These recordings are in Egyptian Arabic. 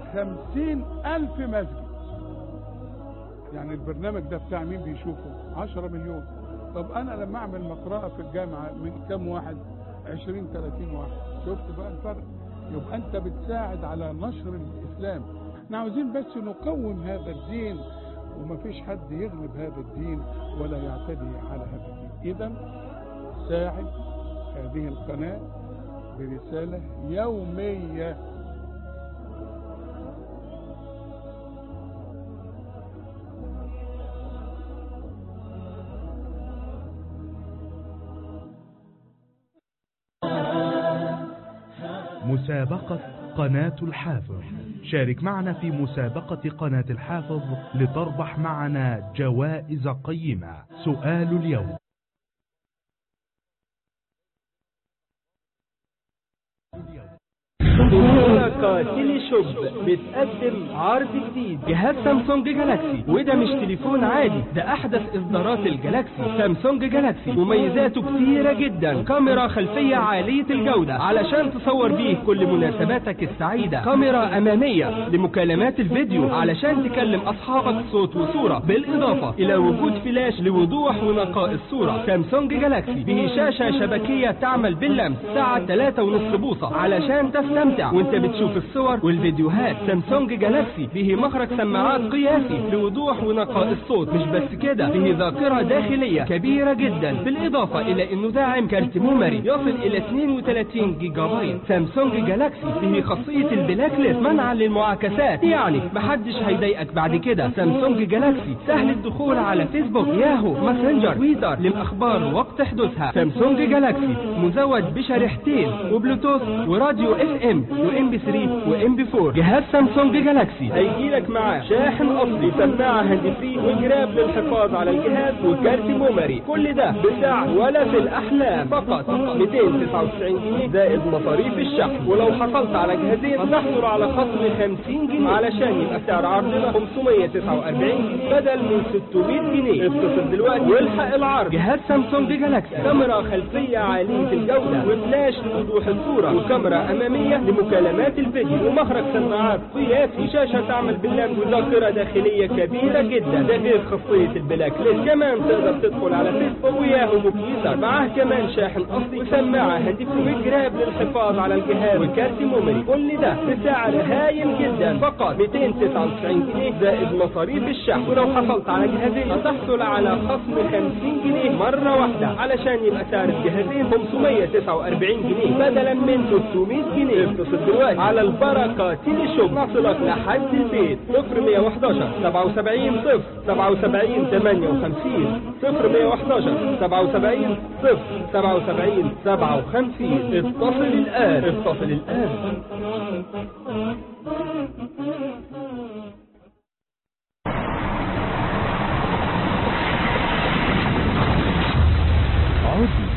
خمسين ألف مسجد يعني البرنامج ده بتاع مين بيشوفه عشرة مليون طب أنا لما أعمل مقرأة في الجامعة من كم واحد عشرين ثلاثين واحد شفت بقى الفرق يبقى أنت بتساعد على نشر الإسلام احنا عاوزين بس نقوم هذا الدين ومفيش حد يغلب هذا الدين ولا يعتدي على هذا الدين إذا ساعد هذه القناة برسالة يومية مسابقة قناة الحافظ شارك معنا في مسابقة قناة الحافظ لتربح معنا جوائز قيمة سؤال اليوم شركة تيلي شوب بتقدم عرض جديد جهاز سامسونج جالاكسي وده مش تليفون عادي ده احدث اصدارات الجالاكسي سامسونج جالاكسي مميزاته كتيرة جدا كاميرا خلفية عالية الجودة علشان تصور بيه كل مناسباتك السعيدة كاميرا امامية لمكالمات الفيديو علشان تكلم اصحابك صوت وصورة بالاضافة الى وجود فلاش لوضوح ونقاء الصورة سامسونج جالاكسي به شاشة شبكية تعمل باللمس ساعة 3.5 بوصة علشان تستمتع وانت بتشوف الصور والفيديوهات سامسونج جالاكسي به مخرج سماعات قياسي لوضوح ونقاء الصوت مش بس كده به ذاكرة داخلية كبيرة جدا بالاضافة الى انه داعم كارت ميموري يصل الى 32 جيجا بايت سامسونج جالاكسي به خاصية البلاك ليست منعا للمعاكسات يعني محدش هيضايقك بعد كده سامسونج جالاكسي سهل الدخول على فيسبوك ياهو ماسنجر تويتر للاخبار وقت حدوثها سامسونج جالاكسي مزود بشريحتين وبلوتوث وراديو اف ام وام بي 3 وام بي 4 جهاز سامسونج جالاكسي هيجي لك معاه شاحن اصلي سماعه هاند فري وجراب للحفاظ على الجهاز وكارت ميموري كل ده بسعر ولا في الاحلام فقط 299 جنيه زائد مصاريف الشحن ولو حصلت على جهازين هتحصل على خصم 50 جنيه علشان يبقى سعر عرضنا 549 جنيه بدل من 600 جنيه اتصل دلوقتي والحق العرض جهاز سامسونج جالاكسي كاميرا خلفيه عاليه الجوده وفلاش لوضوح الصوره وكاميرا اماميه لمكالمات الفيديو ومخرج سماعات قياسي شاشه تعمل باللمس وذاكره داخليه كبيره جدا ده غير خاصيه البلاك ليست كمان تقدر تدخل على فيسبوك وياهو وكمبيوتر معاه كمان شاحن اصلي وسماعه هاند فري وجراب للحفاظ على الجهاز وكارت ميموري كل ده بسعر هايل جدا فقط 299 جنيه زائد مصاريف الشحن ولو حصلت على جهازين هتحصل على خصم 50 جنيه مره واحده علشان يبقى سعر الجهازين 549 جنيه بدلا من 600 جنيه اتصل دلوقتي على البركه تيلي شوب نصلك لحد البيت 0111 77 0 77 58 0111 77 0 77 57 اتصل الآن اتصل الآن عدنا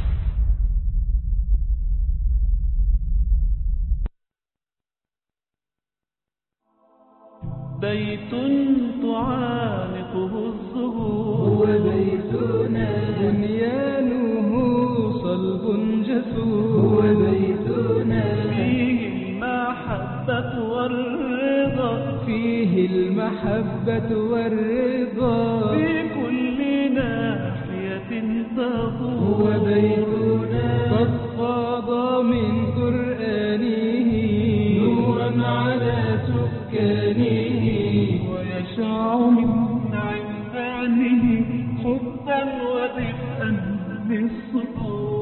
بيت تعانقه الزهور هو بيتنا بنيانه صلب جسور هو بيتنا فيه المحبة والرضا فيه المحبة والرضا في كل ناحية تدور هو بيتنا قد فاض من قرآنه نورا على سكانه ويشع من عرفانه حبا ودفئا للصدور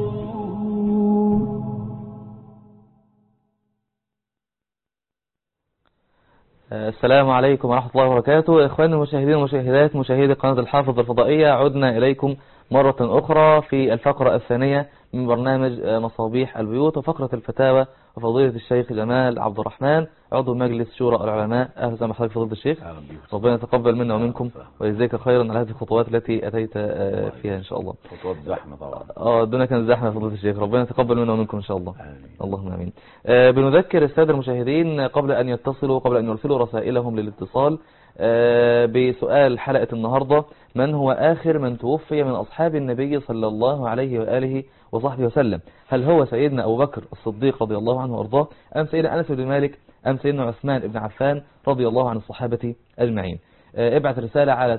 السلام عليكم ورحمة الله وبركاته إخواني المشاهدين والمشاهدات مشاهدي قناة الحافظ الفضائية عدنا إليكم مرة أخرى في الفقرة الثانية من برنامج مصابيح البيوت وفقرة الفتاوى وفضيلة الشيخ جمال عبد الرحمن عضو مجلس شورى العلماء أهلا وسهلا بحضرتك فضيلة الشيخ ربنا يتقبل منا ومنكم ويجزيك خيرا على هذه الخطوات التي أتيت آه، فيها إن شاء الله خطوات زحمة طبعا اه الدنيا كانت زحمة يا فضيلة الشيخ ربنا يتقبل منا ومنكم إن شاء الله آمين. اللهم امين آه، بنذكر الساده المشاهدين قبل ان يتصلوا قبل ان يرسلوا رسائلهم للاتصال آه، بسؤال حلقه النهارده من هو اخر من توفي من اصحاب النبي صلى الله عليه واله وصحبه وسلم هل هو سيدنا ابو بكر الصديق رضي الله عنه وارضاه ام سيدنا انس بن مالك أم سيدنا عثمان بن عفان رضي الله عن الصحابة أجمعين آه، ابعت رسالة على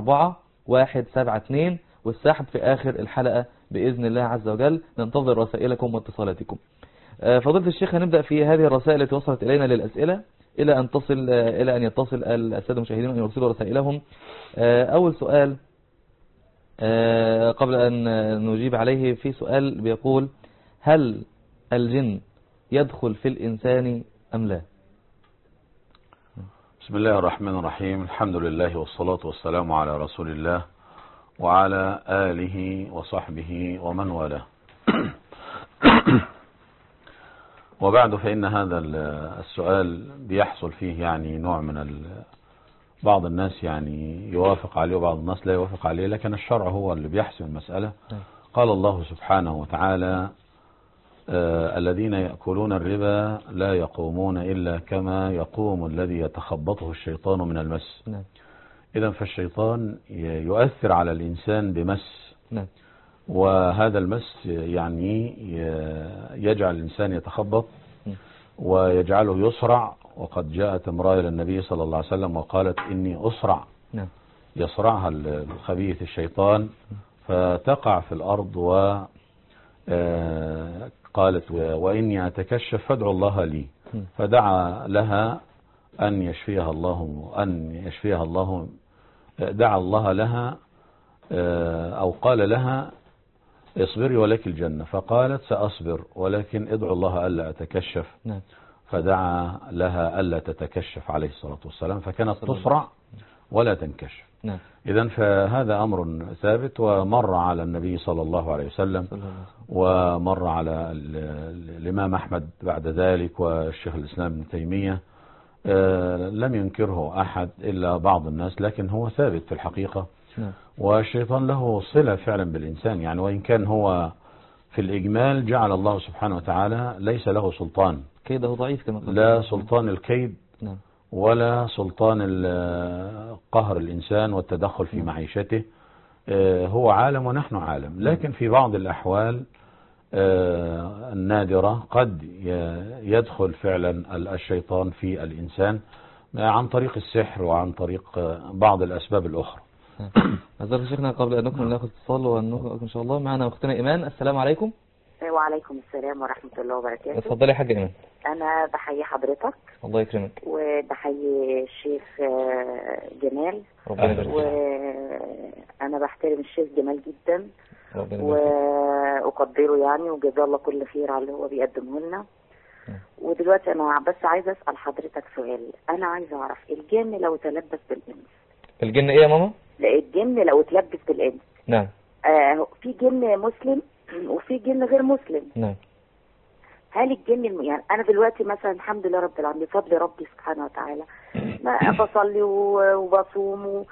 94172 والسحب في آخر الحلقة بإذن الله عز وجل ننتظر رسائلكم واتصالاتكم آه، فضيلة الشيخ هنبدأ في هذه الرسائل التي وصلت إلينا للأسئلة إلى أن تصل آه، إلى أن يتصل السادة المشاهدين أن يرسلوا رسائلهم آه، أول سؤال آه، قبل أن نجيب عليه في سؤال بيقول هل الجن يدخل في الإنسان أم لا بسم الله الرحمن الرحيم الحمد لله والصلاة والسلام على رسول الله وعلى آله وصحبه ومن والاه وبعد فإن هذا ال- السؤال بيحصل فيه يعني نوع من ال- بعض الناس يعني يوافق عليه وبعض الناس لا يوافق عليه لكن الشرع هو اللي بيحسم المسألة نعم. قال الله سبحانه وتعالى آه، الذين يأكلون الربا لا يقومون إلا كما يقوم الذي يتخبطه الشيطان من المس نعم إذا فالشيطان ي- يؤثر على الإنسان بمس نعم وهذا المس يعني ي- يجعل الإنسان يتخبط م. ويجعله يصرع وقد جاءت امرأة إلى النبي صلى الله عليه وسلم وقالت إني أصرع نعم يصرعها ال- الخبيث الشيطان فتقع في الأرض و آه، قالت و- وإني أتكشف فادعوا الله لي م. فدعا لها أن يشفيها الله أن يشفيها الله دعا الله لها آه، أو قال لها اصبري ولك الجنة فقالت سأصبر ولكن ادعو الله ألا أتكشف نعم فدعا لها ألا تتكشف عليه الصلاة والسلام فكانت صلى الله تصرع ولا تنكشف نعم إذا فهذا أمر ثابت ومر على النبي صلى الله عليه وسلم صلى الله عليه وسلم. ومر على ال- ال- الإمام أحمد بعد ذلك والشيخ الإسلام ابن تيمية آه، لم ينكره أحد إلا بعض الناس لكن هو ثابت في الحقيقة نعم والشيطان له صلة فعلا بالإنسان يعني وإن كان هو في الإجمال جعل الله سبحانه وتعالى ليس له سلطان كيده ضعيف كما قال لا سلطان الكيد نعم ولا سلطان ال- قهر الإنسان والتدخل في معيشته آه، هو عالم ونحن عالم لكن في بعض الأحوال آه، النادرة قد ي- يدخل فعلا ال- الشيطان في الإنسان عن طريق السحر وعن طريق آه، بعض الأسباب الأخرى أعزائي شيخنا قبل أن نكمل ناخذ اتصال ونكمل إن شاء الله معنا أختنا إيمان السلام عليكم وعليكم السلام ورحمة الله وبركاته اتفضلي يا حاجة إيمان أنا بحيي حضرتك الله يكرمك وبحيي الشيخ آه، جمال ربنا يبارك فيك وأنا بحترم الشيخ جمال جدا ربنا يبارك فيك وأقدره يعني وجزاه الله كل خير على اللي هو بيقدمه لنا نعم. ودلوقتي أنا بس عايزة أسأل حضرتك سؤال أنا عايزة أعرف الجن لو تلبس بالإنس الجن إيه يا ماما؟ لا الجن لو تلبس بالإنس نعم آه في جن مسلم وفي جن غير مسلم نعم هل الجن الم... يعني انا دلوقتي مثلا الحمد لله رب العالمين بفضل ربي سبحانه وتعالى ما بصلي و- وبصوم و...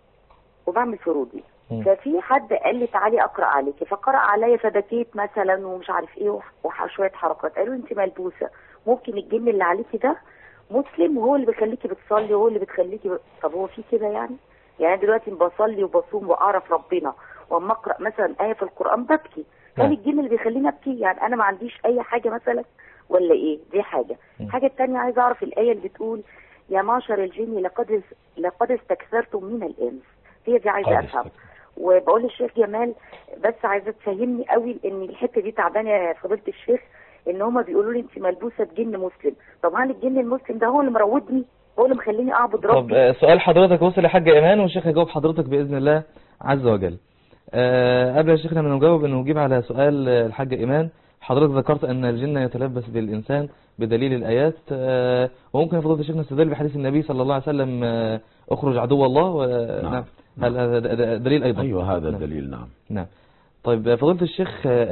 وبعمل فروضي مم. ففي حد قال لي تعالي اقرا عليكي فقرا عليا فبكيت مثلا ومش عارف ايه وح- وشويه حركات قالوا انت ملبوسه ممكن الجن اللي عليكي ده مسلم وهو اللي بيخليكي بتصلي وهو اللي بتخليكي ب... طب هو في كده يعني يعني أنا دلوقتي بصلي وبصوم واعرف ربنا واما اقرا مثلا ايه في القران ببكي هل نعم. الجن اللي بيخليني ابكي يعني انا ما عنديش اي حاجه مثلا ولا ايه دي حاجه مم. الحاجه الثانيه عايزه اعرف الايه اللي بتقول يا معشر الجن لقد لقد استكثرتم من الانس هي دي عايزه قد افهم استكثر. وبقول للشيخ جمال بس عايزه تفهمني قوي ان الحته دي تعبانه يا فضيله الشيخ ان هما بيقولوا لي انت ملبوسه بجن مسلم طب هل الجن المسلم ده هو اللي مروضني هو اللي مخليني اعبد طب ربي آه، سؤال حضرتك وصل يا حاجة إيمان والشيخ هيجاوب حضرتك بإذن الله عز وجل آه، قبل يا شيخنا ما نجاوب أن نجيب على سؤال آه، الحاجة إيمان حضرتك ذكرت أن الجن يتلبس بالإنسان بدليل الآيات آه، وممكن فضيلة الشيخ نستدل بحديث النبي صلى الله عليه وسلم آه، اخرج عدو الله و... نعم. نعم هل هذا د- د- دليل أيضا أيوة هذا نعم. الدليل نعم نعم طيب آه، فضيلة الشيخ آه،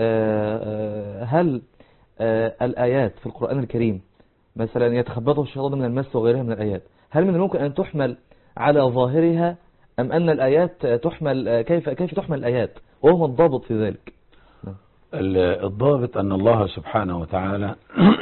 آه، هل آه، الآيات في القرآن الكريم مثلا يتخبطه الشيطان من المس وغيرها من الآيات هل من الممكن أن تحمل على ظاهرها أم أن الآيات تحمل آه، كيف كيف تحمل الآيات وهو الضابط في ذلك ال- الضابط أن الله سبحانه وتعالى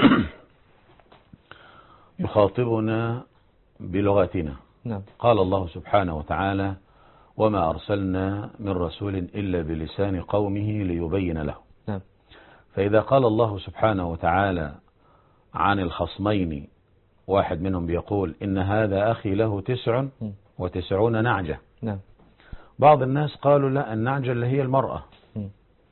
يخاطبنا بلغتنا نعم قال الله سبحانه وتعالى وما أرسلنا من رسول إلا بلسان قومه ليبين له نعم فإذا قال الله سبحانه وتعالى عن الخصمين واحد منهم بيقول إن هذا أخي له تسع مم. وتسعون نعجة نعم بعض الناس قالوا لا النعجة اللي هي المرأة مم.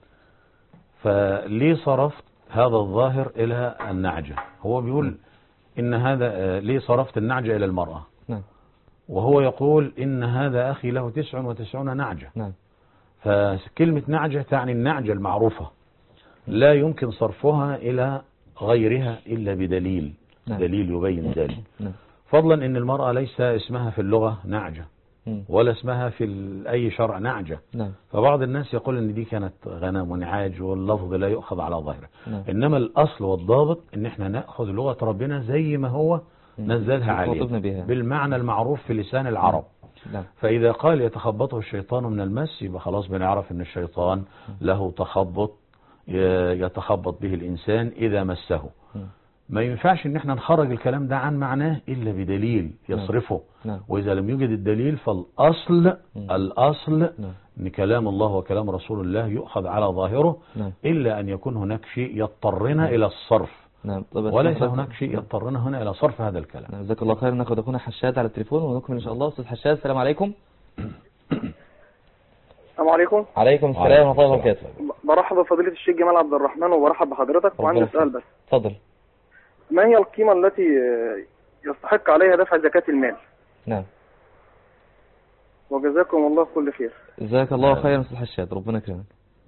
فليه صرفت هذا الظاهر إلى النعجة هو بيقول إن هذا آه، ليه صرفت النعجة إلى المرأة نعم وهو يقول إن هذا أخي له تسع وتسعون نعجة نعم فكلمة نعجة تعني النعجة المعروفة لا يمكن صرفها إلى غيرها إلا بدليل نعم. دليل يبين ذلك نعم فضلا ان المرأة ليس اسمها في اللغة نعجة مم. ولا اسمها في ال- اي شرع نعجة نعم فبعض الناس يقول ان دي كانت غنم ونعاج واللفظ لا يؤخذ على ظاهره نعم. انما الاصل والضابط ان احنا ناخذ لغة ربنا زي ما هو مم. نزلها يخاطبنا عليه بها. بالمعنى المعروف في لسان العرب نعم فإذا قال يتخبطه الشيطان من المس يبقى خلاص بنعرف ان الشيطان له تخبط ي- يتخبط به الإنسان إذا مسه مم. ما ينفعش ان احنا نخرج الكلام ده عن معناه إلا بدليل يصرفه نعم وإذا لم يوجد الدليل فالأصل مم. الأصل نعم ان كلام الله وكلام رسول الله يؤخذ على ظاهره نعم إلا أن يكون هناك شيء يضطرنا إلى الصرف نعم طب بس وليس حضرتك- هناك شيء يضطرنا هنا إلى صرف هذا الكلام نعم، جزاك الله خير ناخد اخونا حشاد على التليفون ونكمل ان شاء الله استاذ حشاد السلام عليكم السلام عليكم عليكم السلام ورحمه الله وبركاته برحب بفضيلة الشيخ جمال عبد الرحمن وبرحب بحضرتك وعندي ربنا سؤال بس اتفضل ما هي القيمة التي آه، يستحق عليها دفع زكاة المال نعم وجزاكم الله كل خير جزاك الله خيرا استاذ حشاد ربنا يكرمك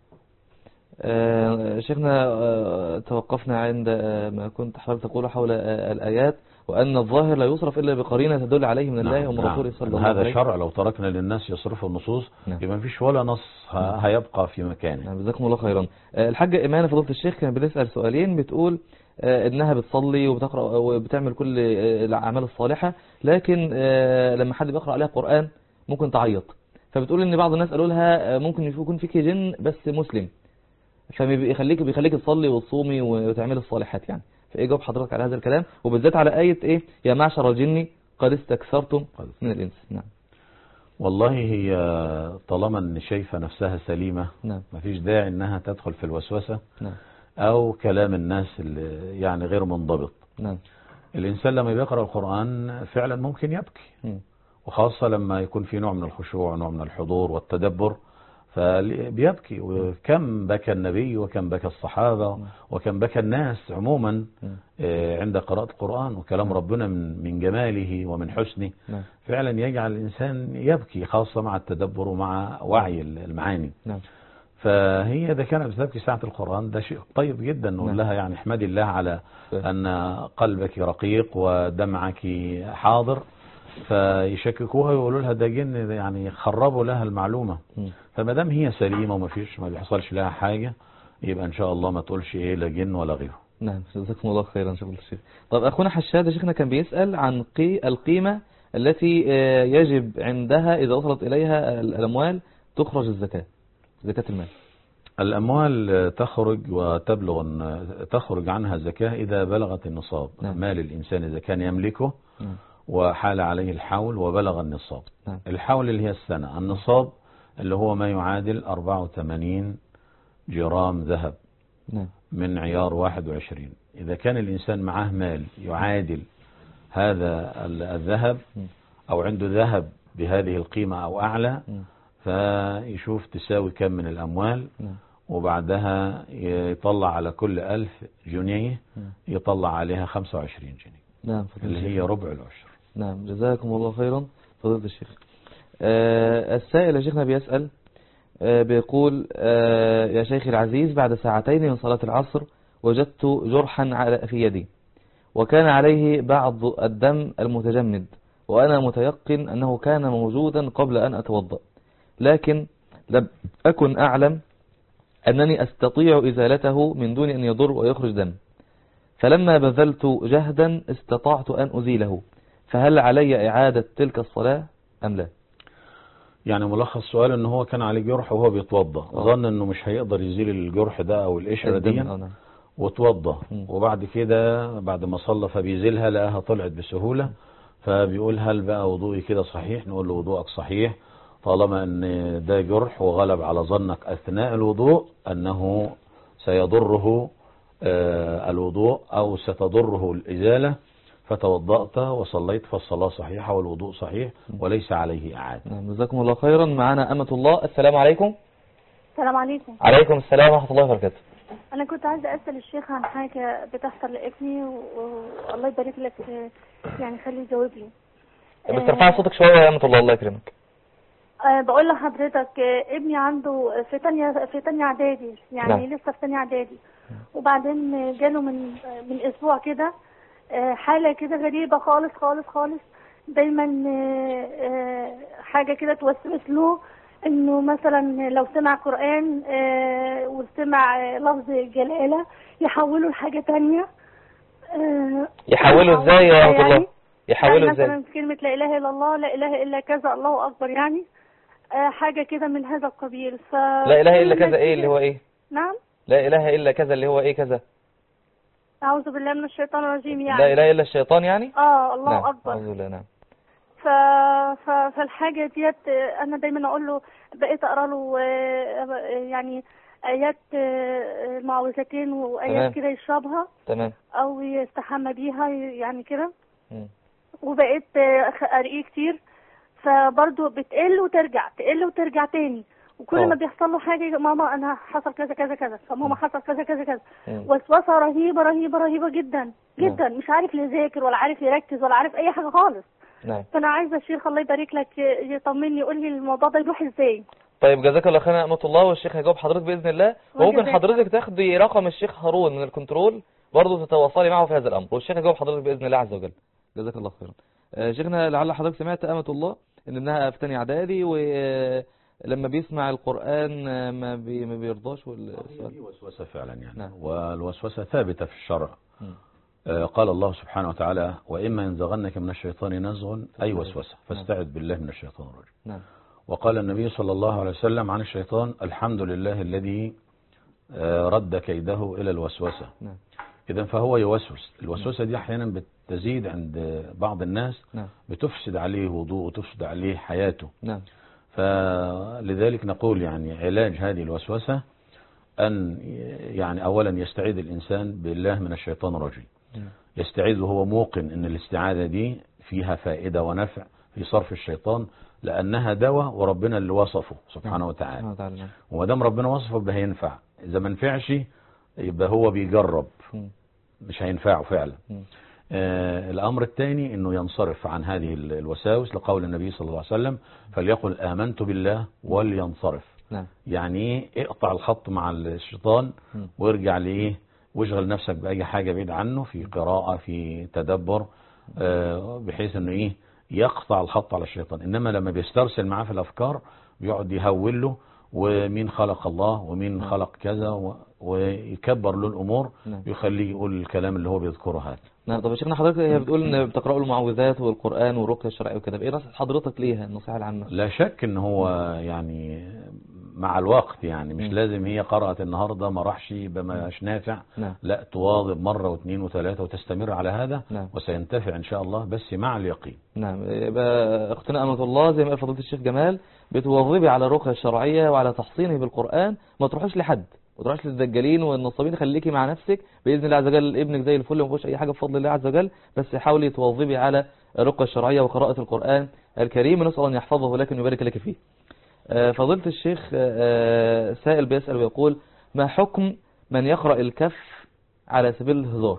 آه، شيخنا آه، توقفنا عند آه، ما كنت حضرتك تقول حول آه، الآيات وأن الظاهر لا يصرف إلا بقرينة تدل عليه من الله ومن رسوله صلى الله هذا عليه شرع لو تركنا للناس يصرفوا النصوص نعم. يبقى ما فيش ولا نص ه- هيبقى في مكانه نعم جزاكم الله خيرا آه، الحاجة إيمان فضيلة الشيخ كانت بتسأل سؤالين بتقول آه، إنها بتصلي وبتقرأ وبتعمل كل آه، الأعمال الصالحة لكن آه، لما حد بيقرأ عليها قرآن ممكن تعيط فبتقول إن بعض الناس قالوا لها آه، ممكن يكون فيك جن بس مسلم فبيخليك بيخليك تصلي وتصومي وتعملي الصالحات يعني فايه جاوب حضرتك على هذا الكلام وبالذات على آية ايه يا معشر الجن قد استكثرتم من الإنس نعم والله هي طالما ان شايفه نفسها سليمه نعم ما فيش داعي انها تدخل في الوسوسه نعم او كلام الناس اللي يعني غير منضبط نعم الانسان لما بيقرا القران فعلا ممكن يبكي مم. وخاصه لما يكون في نوع من الخشوع ونوع من الحضور والتدبر فبيبكي وكم بكى النبي وكم بكى الصحابة وكم بكى الناس عموما مم. آه، عند قراءة القرآن وكلام ربنا من من جماله ومن حسنه نعم فعلا يجعل الإنسان يبكي خاصة مع التدبر ومع وعي المعاني نعم فهي إذا كانت بتبكي ساعة القرآن ده شيء طيب جدا نقول نعم. لها يعني احمدي الله على صحيح. أن قلبك رقيق ودمعك حاضر فيشككوها ويقولوا لها ده جن ده يعني خربوا لها المعلومة مم. فما دام هي سليمة وما فيش ما بيحصلش لها حاجة يبقى إن شاء الله ما تقولش إيه لا جن ولا غيره نعم جزاكم الله خيرا شيخ الشيخ طب أخونا حشاد يا شيخنا كان بيسأل عن قي القيمة التي آه، يجب عندها إذا وصلت إليها ال- الأموال تخرج الزكاة زكاة المال الأموال تخرج وتبلغ تخرج عنها الزكاة إذا بلغت النصاب نعم. مال الإنسان إذا كان يملكه نعم وحال عليه الحول وبلغ النصاب نعم الحول اللي هي السنة النصاب اللي هو ما يعادل 84 جرام ذهب نعم من عيار 21 إذا كان الإنسان معاه مال يعادل هذا ال- الذهب م. أو عنده ذهب بهذه القيمة أو أعلى مم. فيشوف تساوي كم من الأموال نعم وبعدها يطلع على كل ألف جنيه مم. يطلع عليها 25 جنيه نعم فضيلة اللي الشيخ. هي ربع العشر نعم جزاكم الله خيرا فضيلة الشيخ آه السائل يا شيخنا بيسأل آه بيقول آه يا شيخي العزيز بعد ساعتين من صلاة العصر وجدت جرحا على- في يدي وكان عليه بعض الدم المتجمد وأنا متيقن أنه كان موجودا قبل أن أتوضأ لكن لم أكن أعلم أنني أستطيع إزالته من دون أن يضر ويخرج دم فلما بذلت جهدا استطعت أن أزيله فهل علي إعادة تلك الصلاة أم لا يعني ملخص السؤال ان هو كان عليه جرح وهو بيتوضى آه. ظن انه مش هيقدر يزيل الجرح ده او القشره الدم، دي آه، نعم. وتوضى مم. وبعد كده بعد ما صلى فبيزيلها لقاها طلعت بسهولة فبيقول هل بقى وضوئي كده صحيح نقول له وضوءك صحيح طالما ان ده جرح وغلب على ظنك اثناء الوضوء انه سيضره آه، الوضوء او ستضره الازالة فتوضأت وصليت فالصلاة صحيحة والوضوء صحيح وليس عليه إعادة نعم جزاكم الله خيرا معنا أمة الله السلام عليكم السلام عليكم عليكم السلام ورحمة الله وبركاته انا كنت عايزه اسال الشيخ عن حاجه بتحصل لابني و- والله يبارك لك آه، يعني خليه يجاوب لي بس ترفع صوتك شوية يا أمة الله الله يكرمك أه بقول لحضرتك آه، ابني عنده في تانية في تانية اعدادي يعني نعم. لسه في تانية اعدادي وبعدين آه، جاله من آه، من اسبوع كده آه، حالة كده غريبة خالص خالص خالص دايما آه، آه، حاجة كده توسوس له انه مثلا لو سمع قرآن آه، وسمع آه، لفظ جلالة يحوله لحاجة تانية آه، يحوله ازاي يا أمة الله يعني يحوله يعني ازاي مثلا كلمة لا إله إلا الله لا إله إلا كذا الله أكبر يعني آه حاجة كده من هذا القبيل ف لا إله إلا كذا إيه اللي هو إيه نعم لا إله إلا كذا اللي هو إيه كذا أعوذ بالله من الشيطان الرجيم يعني لا إله إلا الشيطان يعني اه الله نعم أكبر أعوذ بالله نعم ف... ف... فالحاجة ديت آه، أنا دايما أقول له بقيت أقرأ له آه، يعني آيات آه، معوذتين تمام. وآيات كده يشربها تمام أو يستحمى بيها يعني كده مم. وبقيت آه، أخ- أرقيه كتير فبرضه بتقل وترجع تقل وترجع تاني وكل أوه. ما بيحصل له حاجة يقول ماما أنا حصل كذا كذا كذا فماما حصل كذا كذا كذا مم. وسوسة رهيبة رهيبة رهيبة جدا جدا مش عارف يذاكر ولا عارف يركز ولا عارف أي حاجة خالص نعم فأنا عايزة الشيخ الله يبارك لك يطمني يقول لي الموضوع ده يروح إزاي طيب جزاك الله خيرا يا أمة الله والشيخ هيجاوب حضرتك بإذن الله وممكن وجزاك حضرتك تاخدي رقم الشيخ هارون من الكنترول برضه تتواصلي معه في هذا الأمر والشيخ هيجاوب حضرتك بإذن الله عز وجل جزاك الله خيرا آه، شيخنا لعل حضرتك سمعت أمة الله إن ابنها في تاني إعدادي ولما بيسمع القرآن آه، ما, بي ما بيرضاش والسؤال دي وسوسة فعلا يعني نعم. والوسوسة ثابتة في الشرع مم. آه، قال الله سبحانه وتعالى وإما ينزغنك من الشيطان نزغ أي وسوسة فاستعذ بالله من الشيطان الرجيم نعم وقال النبي صلى الله عليه وسلم عن الشيطان الحمد لله الذي آه، رد كيده إلى الوسوسة نعم إذا فهو يوسوس الوسوسة دي أحيانا بتزيد عند بعض الناس نعم بتفسد عليه وضوء وتفسد عليه حياته نعم فلذلك نقول يعني علاج هذه الوسوسة أن يعني أولا يستعيذ الإنسان بالله من الشيطان الرجيم نعم. يستعيذ وهو موقن أن الاستعاذة دي فيها فائدة ونفع في صرف الشيطان لأنها دواء وربنا اللي وصفه سبحانه وتعالى سبحانه وتعالى نعم. وما دام ربنا وصفه يبقى هينفع إذا ما نفعش يبقى هو بيجرب مم. مش هينفعه فعلا مم. آه الأمر الثاني أنه ينصرف عن هذه ال- الوساوس لقول النبي صلى الله عليه وسلم فليقل آمنت بالله ولينصرف نعم يعني ايه اقطع الخط مع الشيطان مم. وارجع لايه واشغل نفسك بأي حاجة بعيد عنه في قراءة في تدبر آه، بحيث انه ايه يقطع الخط على الشيطان انما لما بيسترسل معاه في الافكار بيقعد يهول له ومين خلق الله ومين خلق كذا و- ويكبر له الامور نعم. يخليه يقول الكلام اللي هو بيذكره هذا نعم طب يا شيخنا حضرتك هي بتقول ان بتقرأوا المعوذات والقرآن والرقية الشرعية وكده ايه نصيحة حضرتك ليها النصيحة العامة لا شك ان هو يعني مع الوقت يعني مش مم. لازم هي قرأت النهاردة ما راحش يبقى مش نافع نعم لا تواظب مرة واثنين وثلاثة وتستمر على هذا نعم. وسينتفع ان شاء الله بس مع اليقين نعم يبقى اختنا أمة الله زي ما قال فضيلة الشيخ جمال بتواظبي على الرقية الشرعية وعلى تحصينه بالقرآن ما تروحيش لحد ما تروحيش للدجالين والنصابين خليكي مع نفسك بإذن الله عز وجل ابنك زي الفل وما فيهوش أي حاجة بفضل الله عز وجل بس حاولي تواظبي على الرقية الشرعية وقراءة القرآن الكريم ونسأل أن يحفظه لكن يبارك لك فيه آه، فضيلة الشيخ آه، سائل بيسأل ويقول ما حكم من يقرأ الكف على سبيل الهزار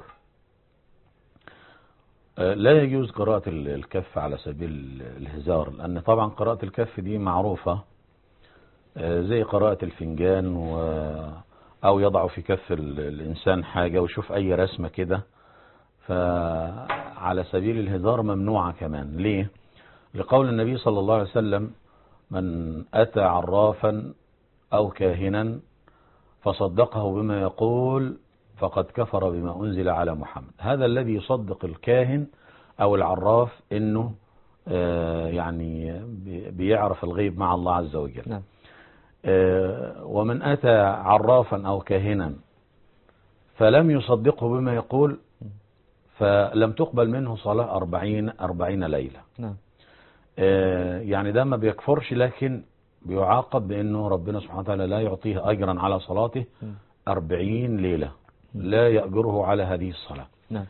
آه، لا يجوز قراءة ال- الكف على سبيل الهزار لأن طبعا قراءة الكف دي معروفة آه، زي قراءة الفنجان و أو يضع في كف ال- الإنسان حاجة ويشوف أي رسمة كده فعلى سبيل الهزار ممنوعة كمان ليه؟ لقول النبي صلى الله عليه وسلم من أتى عرافا أو كاهنا فصدقه بما يقول فقد كفر بما أنزل على محمد هذا الذي يصدق الكاهن أو العراف أنه آه، يعني بي- بيعرف الغيب مع الله عز وجل نعم آه، ومن أتى عرافا أو كاهنا فلم يصدقه بما يقول فلم تقبل منه صلاة أربعين, أربعين ليلة نعم آه، يعني ده ما بيكفرش لكن بيعاقب بأنه ربنا سبحانه وتعالى لا يعطيه أجرا على صلاته مم. أربعين ليلة لا يأجره على هذه الصلاة نعم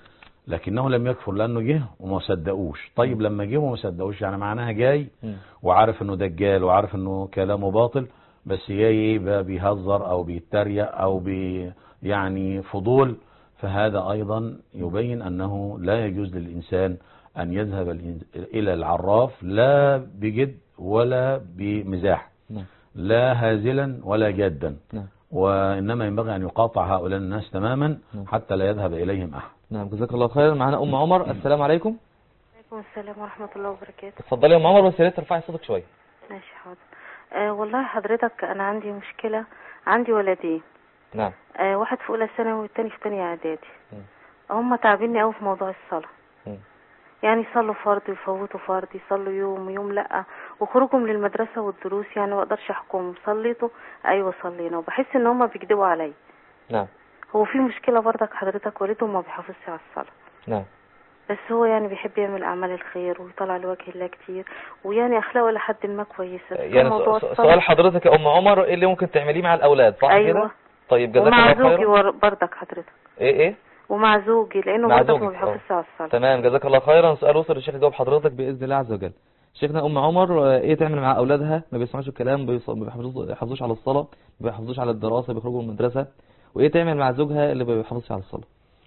لكنه لم يكفر لانه جه وما صدقوش طيب لما جه وما صدقوش يعني معناها جاي مم. وعارف انه دجال وعارف انه كلامه باطل بس جاي إيه بقى بيهزر او بيتريق او بي يعني فضول فهذا ايضا يبين انه لا يجوز للانسان ان يذهب الإن- الى العراف لا بجد ولا بمزاح نعم لا هازلا ولا جادا نعم وانما ينبغي ان يقاطع هؤلاء الناس تماما نعم. حتى لا يذهب اليهم احد نعم جزاك الله خيرا معانا ام عمر السلام عليكم عليكم السلام ورحمة الله وبركاته اتفضلي يا ام عمر بس يا ريت ترفعي صوتك شويه ماشي حاضر آه والله حضرتك أنا عندي مشكلة عندي ولدين نعم آه واحد في أولى ثانوي والتاني في تانية إعدادي مم. هم تعبيني أوي في موضوع الصلاة مم. يعني يصلوا فرض يفوتوا فرض يصلوا يوم ويوم لأ وخروجهم للمدرسة والدروس يعني ما أقدرش أحكم صليتوا أيوة صلينا وبحس إن هم بيكدبوا عليا نعم هو في مشكلة برضك حضرتك والده ما بيحافظش على الصلاة نعم بس هو يعني بيحب يعمل أعمال الخير ويطلع لوجه الله كتير ويعني أخلاقه لحد ما كويسة بس يعني موضوع س- س- الصلاة- سؤال حضرتك يا ام عمر ايه اللي ممكن تعمليه مع الاولاد صح أيوة. كده طيب جزاك ومع الله زوجي خيرا ور- برضك حضرتك ايه ايه ومع زوجي لانه مع برضك زوجك، ما بيحافظش آه. على الصلاه تمام جزاك الله خيرا سؤال وصل للشيخ يجاوب حضرتك باذن الله عز وجل شيخنا ام عمر آه، ايه تعمل مع اولادها ما بيسمعوش الكلام بيص- ما بيحافظوش بيحافظوش على الصلاه ما بيحافظوش على الدراسه بيخرجوا من المدرسه وايه تعمل مع زوجها اللي ما بيحافظش على الصلاه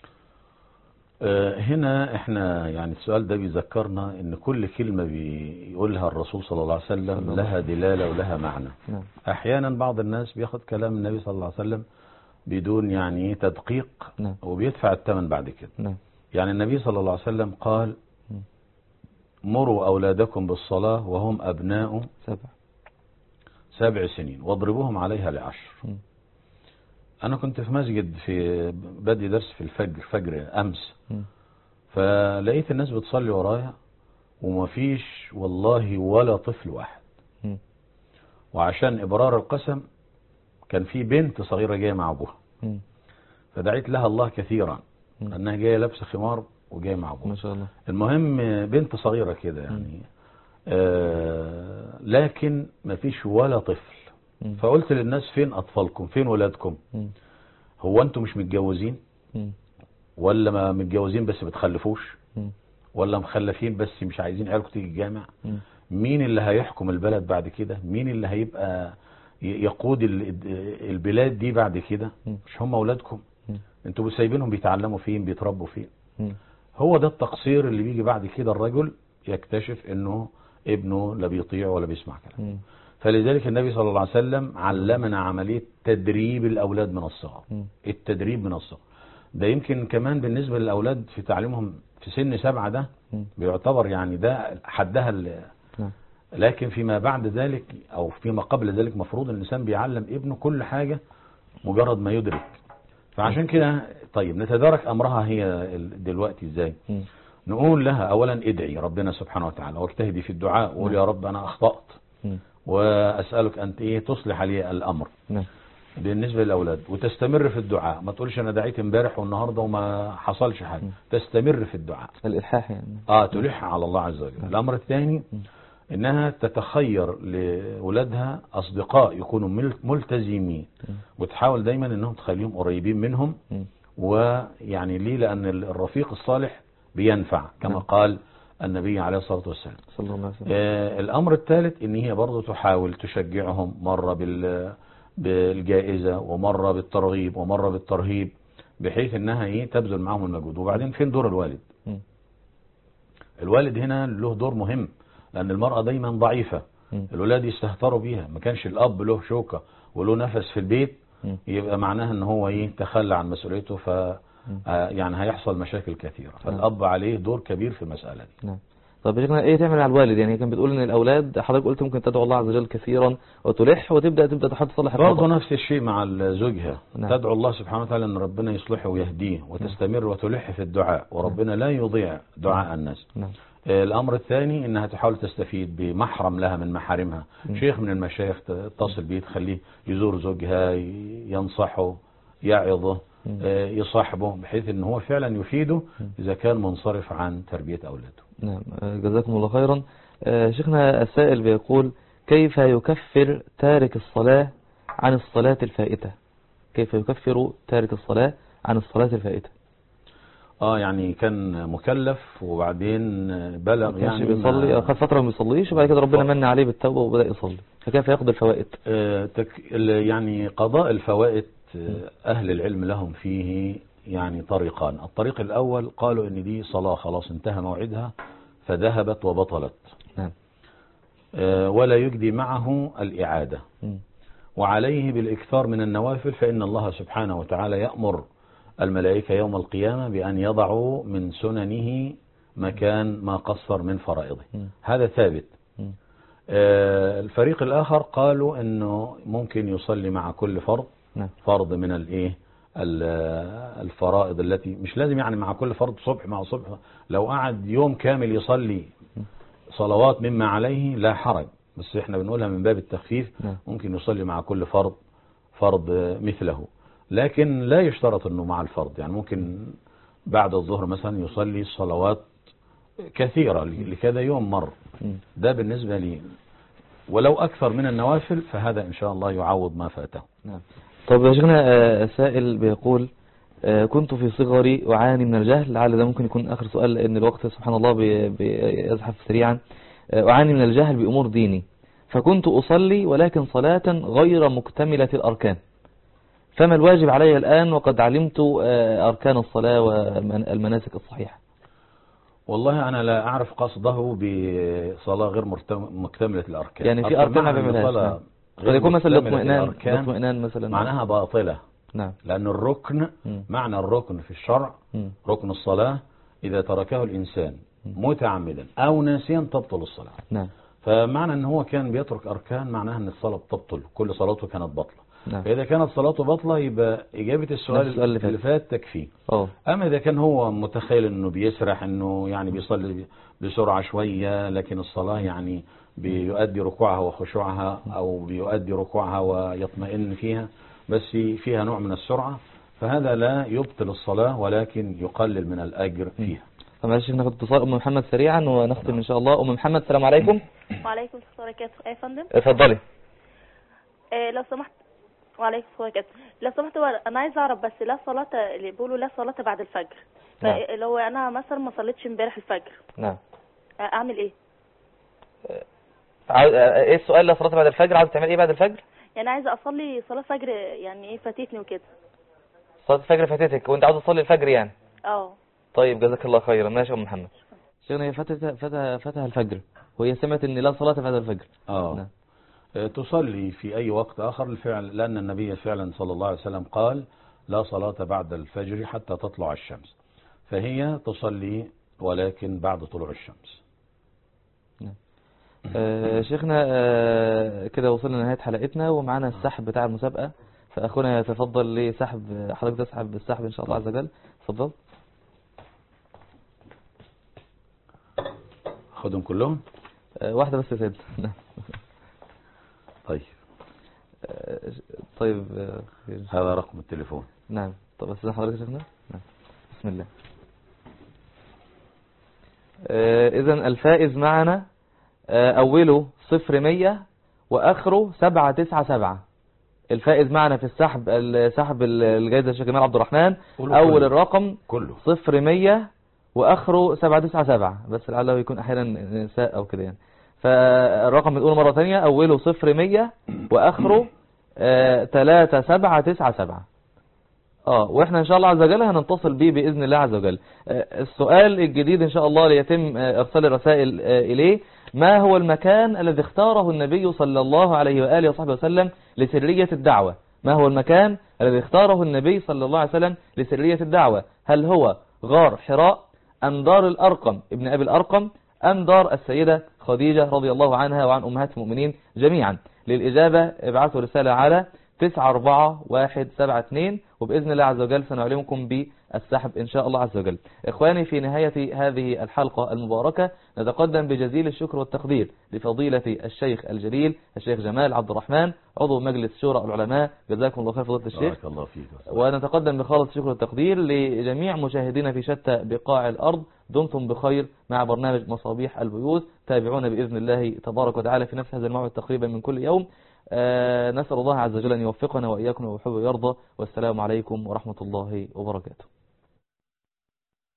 آه، هنا احنا يعني السؤال ده بيذكرنا ان كل كلمة بيقولها الرسول صلى الله عليه صلى وسلم الله لها دلالة ولها معنى نعم احيانا بعض الناس بياخد كلام النبي صلى الله عليه وسلم بدون يعني تدقيق نعم وبيدفع الثمن بعد كده نعم يعني النبي صلى الله عليه وسلم قال م. مروا أولادكم بالصلاة وهم أبناء سبع سبع سنين واضربوهم عليها لعشر م. أنا كنت في مسجد في بدي درس في الفجر فجر أمس م. فلقيت الناس بتصلي ورايا ومفيش والله ولا طفل واحد م. وعشان إبرار القسم كان في بنت صغيرة جاية مع أبوها م. فدعيت لها الله كثيرا م. أنها جاية لابسة خمار وجاية مع ما أبوها شاء الله المهم بنت صغيرة كده يعني آه لكن مفيش ولا طفل م. فقلت للناس فين أطفالكم فين ولادكم م. هو أنتم مش متجوزين م. ولا ما متجوزين بس بتخلفوش م. ولا مخلفين بس مش عايزين عيالكم تيجي الجامع م. مين اللي هيحكم البلد بعد كده مين اللي هيبقى ي- يقود ال- البلاد دي بعد كده م. مش هم اولادكم م. انتوا سايبينهم بيتعلموا فين بيتربوا فين م. هو ده التقصير اللي بيجي بعد كده الرجل يكتشف انه ابنه لا بيطيع ولا بيسمع كلام م. فلذلك النبي صلى الله عليه وسلم علمنا عملية تدريب الأولاد من الصغر م. التدريب من الصغر ده يمكن كمان بالنسبة للأولاد في تعليمهم في سن سبعة ده م. بيعتبر يعني ده حدها ال- نعم. لكن فيما بعد ذلك أو فيما قبل ذلك مفروض الإنسان بيعلم ابنه كل حاجة مجرد ما يدرك فعشان كده طيب نتدارك أمرها هي ال- دلوقتي إزاي م. نقول لها أولا ادعي ربنا سبحانه وتعالى واجتهدي في الدعاء وقول يا رب أنا أخطأت م. وأسألك أنت إيه تصلح لي الأمر نعم بالنسبة للأولاد وتستمر في الدعاء ما تقولش أنا دعيت امبارح والنهاردة وما حصلش حاجة م. تستمر في الدعاء الإلحاح يعني آه تلح على الله عز وجل الأمر الثاني م. إنها تتخير لأولادها أصدقاء يكونوا مل- ملتزمين م. وتحاول دايما إنهم تخليهم قريبين منهم م. ويعني ليه لأن الرفيق الصالح بينفع كما نعم. قال النبي عليه الصلاة والسلام صلى الله عليه وسلم آه، الأمر الثالث إن هي برضه تحاول تشجعهم مرة بال بالجائزة ومرة بالترغيب ومرة بالترهيب بحيث إنها إيه تبذل معهم المجهود وبعدين فين دور الوالد م. الوالد هنا له دور مهم لأن المرأة دايما ضعيفة م. الولاد يستهتروا بيها ما كانش الأب له شوكة وله نفس في البيت م. يبقى معناها ان هو ايه تخلى عن مسؤوليته ف آه، يعني هيحصل مشاكل كثيرة فالأب عليه دور كبير في المسألة دي نعم طب يا شيخنا ايه تعمل مع الوالد يعني كان بتقول ان الاولاد حضرتك قلت ممكن تدعو الله عز وجل كثيرا وتلح وتبدا تبدا تحط تصلح برضه الخطأ نفس الشيء مع زوجها نعم. تدعو الله سبحانه وتعالى ان ربنا يصلحه ويهديه وتستمر وتلح في الدعاء وربنا لا يضيع دعاء الناس نعم آه، الامر الثاني انها تحاول تستفيد بمحرم لها من محارمها م. شيخ من المشايخ تتصل بيه تخليه يزور زوجها ي- ينصحه يعظه م. آه، يصاحبه بحيث ان هو فعلا يفيده اذا كان منصرف عن تربية اولاده نعم آه، جزاكم الله خيرا آه، شيخنا السائل بيقول كيف يكفر تارك الصلاة عن الصلاة الفائتة كيف يكفر تارك الصلاة عن الصلاة الفائتة اه يعني كان مكلف وبعدين بلغ ما كانش يعني بيصلي ما- خد فترة ما بيصليش وبعد كده ربنا من عليه بالتوبة وبدأ يصلي فكيف ياخد الفوائد آه، تك- ال- يعني قضاء الفوائد آه، أهل العلم لهم فيه يعني طريقان الطريق الأول قالوا إن دي صلاة خلاص انتهى موعدها فذهبت وبطلت نعم آه، ولا يجدي معه الإعادة مم. وعليه بالإكثار من النوافل فإن الله سبحانه وتعالى يأمر الملائكة يوم القيامة بأن يضعوا من سننه مكان ما قصر من فرائضه مم. هذا ثابت مم. آه، الفريق الآخر قالوا أنه ممكن يصلي مع كل فرض نعم فرض من الايه ال- الفرائض التي مش لازم يعني مع كل فرض صبح مع صبح لو قعد يوم كامل يصلي صلوات مما عليه لا حرج بس احنا بنقولها من باب التخفيف نعم. ممكن يصلي مع كل فرض فرض مثله لكن لا يشترط انه مع الفرض يعني ممكن بعد الظهر مثلا يصلي صلوات كثيرة لكذا يوم مر مم. ده بالنسبة لي ولو أكثر من النوافل فهذا إن شاء الله يعوض ما فاته نعم طب يا شيخنا آه، سائل بيقول آه، كنت في صغري أعاني من الجهل لعل ده ممكن يكون آخر سؤال لأن الوقت سبحان الله بي- بيزحف سريعا آه، أعاني من الجهل بأمور ديني فكنت أصلي ولكن صلاة غير مكتملة الأركان فما الواجب علي الآن وقد علمت آه، أركان الصلاة والمناسك الصحيحة والله أنا لا أعرف قصده بصلاة غير مرتم- مكتملة الأركان يعني في أصل أركان ما معنى إن بيعملهاش، صلاة نعم. غير قد يكون مثلا مكتملة الاطمئنان الأركان الاطمئنان مثلا معناها باطلة نعم لأن الركن مم. معنى الركن في الشرع مم. ركن الصلاة إذا تركه الإنسان متعمدا أو ناسيا تبطل الصلاة نعم فمعنى أن هو كان بيترك أركان معناها أن الصلاة بتبطل كل صلاته كانت بطلة نعم فإذا كانت صلاته بطلة يبقى إجابة السؤال نفس السؤال اللي فات. اللي فات تكفي اه أما إذا كان هو متخيل أنه بيسرح أنه يعني بيصلي بسرعة شوية لكن الصلاة يعني بيؤدي ركوعها وخشوعها أو بيؤدي ركوعها ويطمئن فيها بس فيها نوع من السرعة فهذا لا يبطل الصلاة ولكن يقلل من الأجر فيها طب معلش ناخد اتصال أم محمد سريعا ونختم إن شاء الله أم محمد السلام عليكم وعليكم السلام وبركاته يا فندم اتفضلي آه لو سمحت وعليكم السلام وبركاته لو سمحت هو انا عايزه اعرف بس لا صلاه اللي بيقولوا لا صلاه بعد الفجر نعم. فلو انا مثلا ما صليتش امبارح الفجر نعم آه، اعمل ايه عاوز- آه، ايه السؤال لو صلاة بعد الفجر عاوز تعمل ايه بعد الفجر يعني عايزه اصلي صلاه فجر يعني ايه فاتتني وكده صلاة الفجر فاتتك وانت عاوز تصلي الفجر يعني اه طيب جزاك الله خيرا ماشي يا ام محمد شيخنا هي فاتت فاتها فاتها الفجر وهي سمعت ان لا صلاة بعد الفجر آه. نعم. آه، تصلي في أي وقت آخر الفعل لأن النبي فعلا صلى الله عليه وسلم قال لا صلاة بعد الفجر حتى تطلع الشمس فهي تصلي ولكن بعد طلوع الشمس آه شيخنا آه كده وصلنا لنهاية حلقتنا ومعانا السحب بتاع المسابقة فأخونا يتفضل لسحب حضرتك تسحب السحب إن شاء الله عز وجل اتفضل خدهم كلهم آه واحدة بس يا سيد نعم. طيب آه، طيب آه، خير. هذا رقم التليفون نعم طب بس حضرتك يا شيخنا نعم بسم الله إذا الفائز معنا آه، أوله صفر مية وآخره سبعة تسعة سبعة الفائز معنا في السحب السحب الجائزة الشيخ جمال عبد الرحمن قولوا أول كله. الرقم كله صفر مية وآخره سبعة تسعة سبعة بس لعله يكون أحيانا نساء أو كده يعني فالرقم بنقوله مرة تانية أوله صفر مية وآخره آه، تلاتة سبعة تسعة سبعة اه واحنا ان شاء الله عز وجل هنتصل بيه باذن الله عز وجل آه، السؤال الجديد ان شاء الله ليتم آه، ارسال الرسائل آه، اليه ما هو المكان الذي اختاره النبي صلى الله عليه واله وصحبه وسلم لسريه الدعوه ما هو المكان الذي اختاره النبي صلى الله عليه وسلم لسريه الدعوه هل هو غار حراء ام دار الارقم ابن ابي الارقم ام دار السيده خديجه رضي الله عنها وعن امهات المؤمنين جميعا للاجابه ابعثوا رساله على 94172 وبإذن الله عز وجل سنعلمكم بالسحب إن شاء الله عز وجل إخواني في نهاية هذه الحلقة المباركة نتقدم بجزيل الشكر والتقدير لفضيلة الشيخ الجليل الشيخ جمال عبد الرحمن عضو مجلس شورى العلماء جزاكم الله خير فضيلة الشيخ بارك الله فيك ونتقدم بخالص الشكر والتقدير لجميع مشاهدينا في شتى بقاع الأرض دمتم بخير مع برنامج مصابيح البيوت تابعونا بإذن الله تبارك وتعالى في نفس هذا الموعد تقريبا من كل يوم آه، نسأل الله عز وجل أن يوفقنا وإياكم ويحب ويرضى والسلام عليكم ورحمة الله وبركاته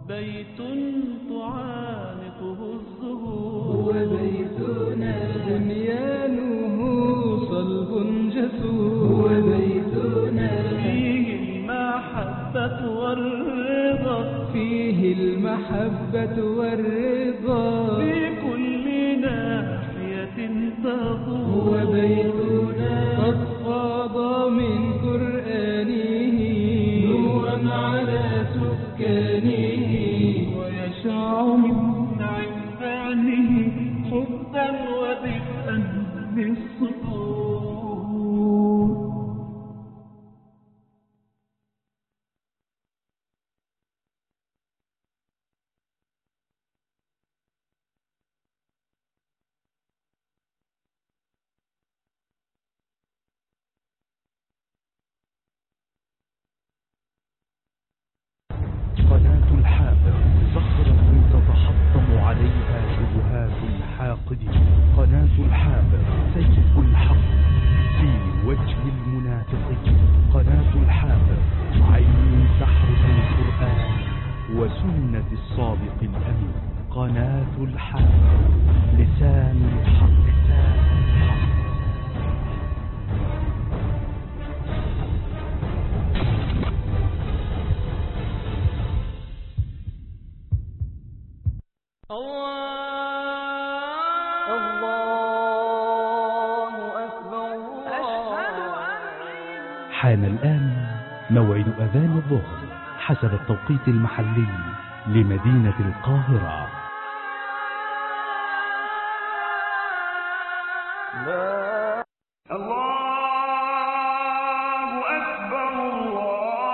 بيت تعانقه الزهور هو بيتنا بنيانه صلب جسور هو بيتنا فيه المحبة والرضا فيه المحبة والرضا في كل ناحية تدور هو بيتنا قد فاض من قرآنه نورا على سكانه ويشع من عرفانه حبا ودفئا للصدور قناة الحافظ صخرة تتحطم عليها شبهات الحاقدين قناة الحافظ سيف الحق في وجه المنافقين قناة الحافظ عين تحرس القرآن وسنة الصادق الأمين قناة الحافظ لسان الحق لسان الحق حان الآن موعد أذان الظهر حسب التوقيت المحلي لمدينة القاهرة